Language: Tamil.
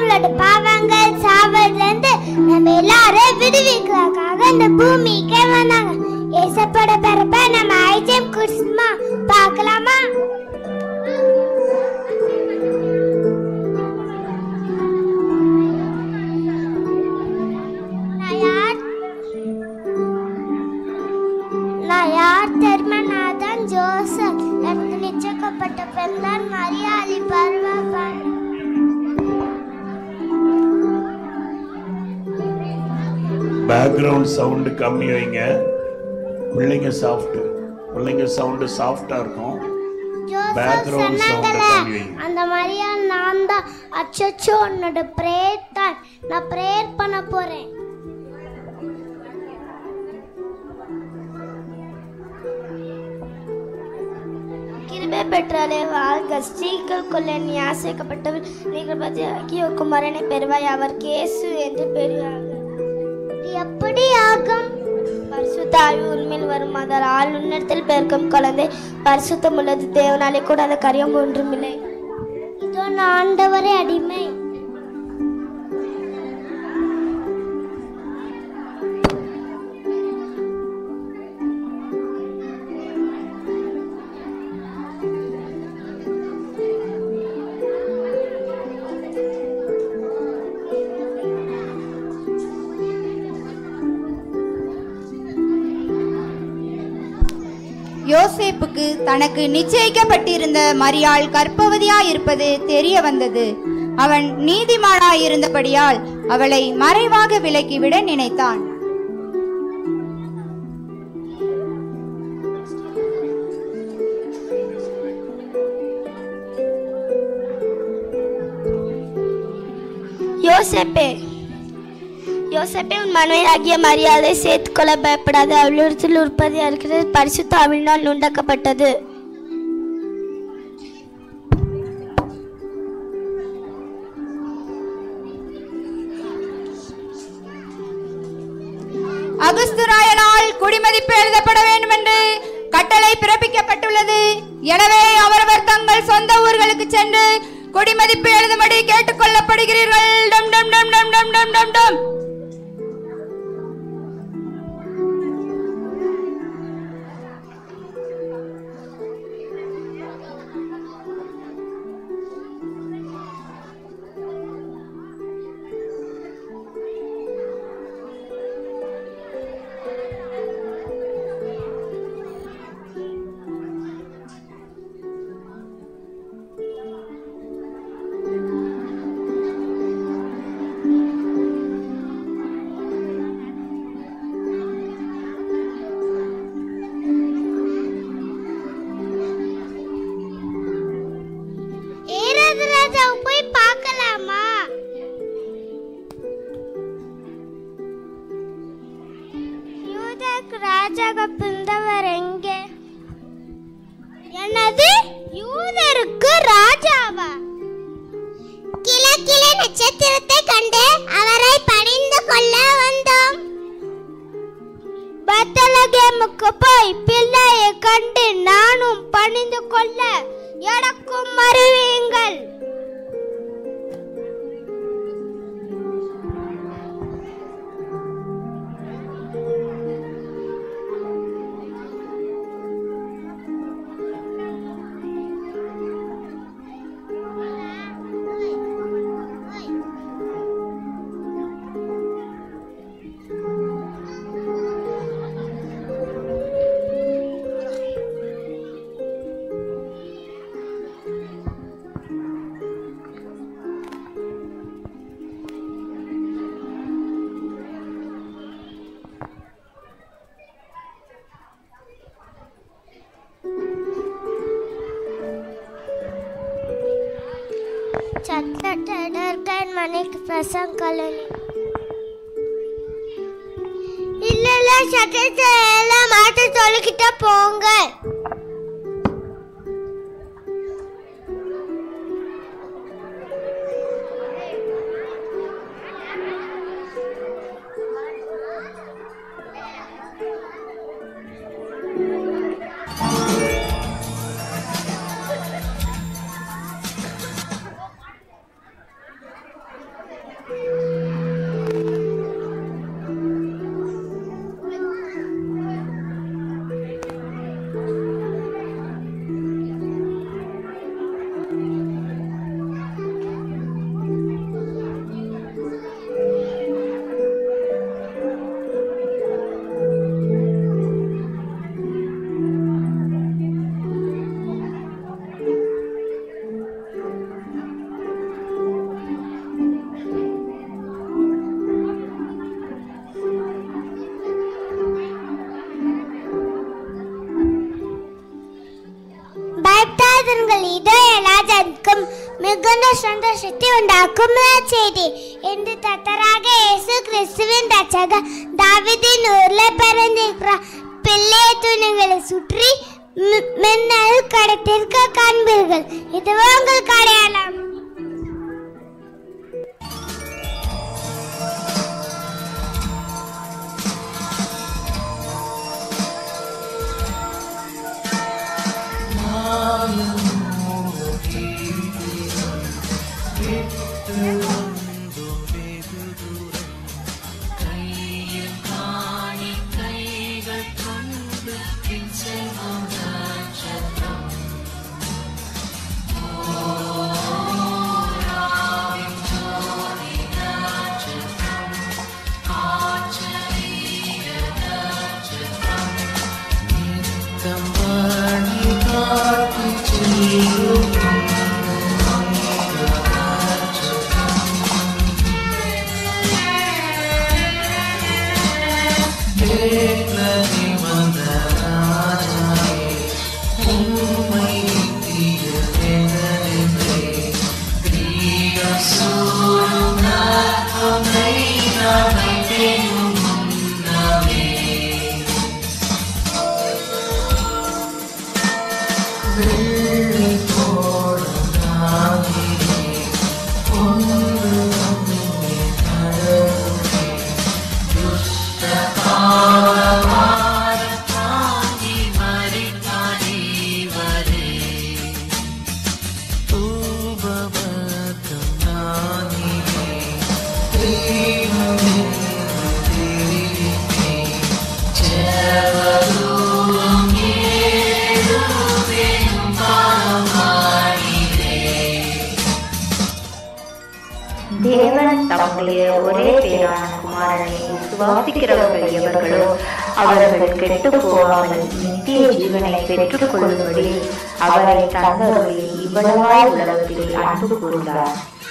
நம்மளோட பாவங்கள் சாவதுல இருந்து நம்ம எல்லாரும் விடுவிக்கிறதுக்காக இந்த பூமிக்கே வந்தாங்க ஏசப்பட பிறப்ப நம்ம ஐஜம் குடிச்சுமா பார்க்கலாமா நான் யார் நான் யார் தெரியுமா நான் தான் ஜோசப் எனக்கு நிச்சயிக்கப்பட்ட பெண் தான் மரியாதை பருவப்பான் பேக்ரவுண்ட் சவுண்டு கம்மி வைங்க பிள்ளைங்க சாஃப்ட் பிள்ளைங்க சவுண்டு சாஃப்டா இருக்கும் ஜோசப் Background sound சொன்னாங்கல்ல கம்மி வைங்க. அந்த மாதிரியா நான் தான் அச்சச்சோ உன்னோட ப்ரேயர் தான் நான் ப்ரேயர் பண்ண போறேன் கிருபை பெற்றாலே வாழ்க ஸ்ரீகளுக்குள்ளே நீ ஆசைக்கப்பட்டவர் நீங்கள் பற்றி குமாரனை பெறுவாய் அவர் கேசு என்று பெறுவாங்க எப்படி ஆகும் பரிசுத்த ஆவி உண்மையில் வரும் அதனால் ஆள் உன்னத்தில் பெருக்கும் குழந்தை பரிசுத்தம் உள்ளது தேவனாலே கூடாத காரியம் ஒன்றுமில்லை இதோ நான் ஆண்டவரே அடிமை யோசேப்புக்கு தனக்கு நிச்சயிக்கப்பட்டிருந்த மரியாள் கர்ப்பவதியாயிருப்பது தெரிய வந்தது அவன் நீதிமானாயிருந்தபடியால் அவளை மறைவாக விலக்கிவிட நினைத்தான் யோசேப்பே யோசேப்பே உன் மனைவியாகிய மரியாதை சேர்த்துக்கொள்ள பயப்படாது அவளிடத்தில் உற்பத்தியா இருக்கிறது பரிசுத்த அவிழ்நாள் உண்டாக்கப்பட்டது அகஸ்துராயனால் குடிமதிப்பு எழுதப்பட வேண்டும் என்று கட்டளை பிறப்பிக்கப்பட்டுள்ளது எனவே அவரவர் தங்கள் சொந்த ஊர்களுக்கு சென்று குடிமதிப்பு எழுதும்படி கேட்டுக்கொள்ளப்படுகிறீர்கள் டம் டம் டம் டம் டம் டம் டம் டம் ஏறாத ராஜாவை போய் பார்க்கலாமா யூதருக்கு ராஜாக பிறந்தவர் எங்கே என்னது யூதருக்கு ராஜாவா கிழக்கிலே நட்சத்திரத்தை கண்டு அவரை பணிந்து கொள்ள வந்தோம் பத்தலகேமுக்கு போய் பிள்ளையை கண்டு நானும் பணிந்து கொள்ள எனக்கும் மறுவீங்கள் சட்டடர்கன் மணிக்கு பிரசங்கலனி இல்ல இல்ல சட்டத்தை எல்லாம் மாட்ட சொல்லிக்கிட்ட போங்க மிகுந்த சந்தோஷத்தை உண்டாக்கும் செய்தி என்று தத்தராக இயேசு கிறிஸ்துவின் ரட்சகர் தாவிதின் ஊர்ல பிறந்திருக்கிறார் பிள்ளை துணிகளை சுற்றி மி- மின்னல் கடத்திற்கு காண்பீர்கள் இதுவே உங்கள் அடையாளம் தேவன் தம்முடைய ஒரே பேரான குமாரனை விசுவாசிக்கிறவர்கள் எவர்களோ அவர்கள் கெட்டுப் போகாமல் நித்திய ஜீவனை பெற்றுக் கொள்ளும்படி அவரை தந்தவர்களை இவ்வளவாய் உலகத்தில் அன்பு கூர்ந்தார்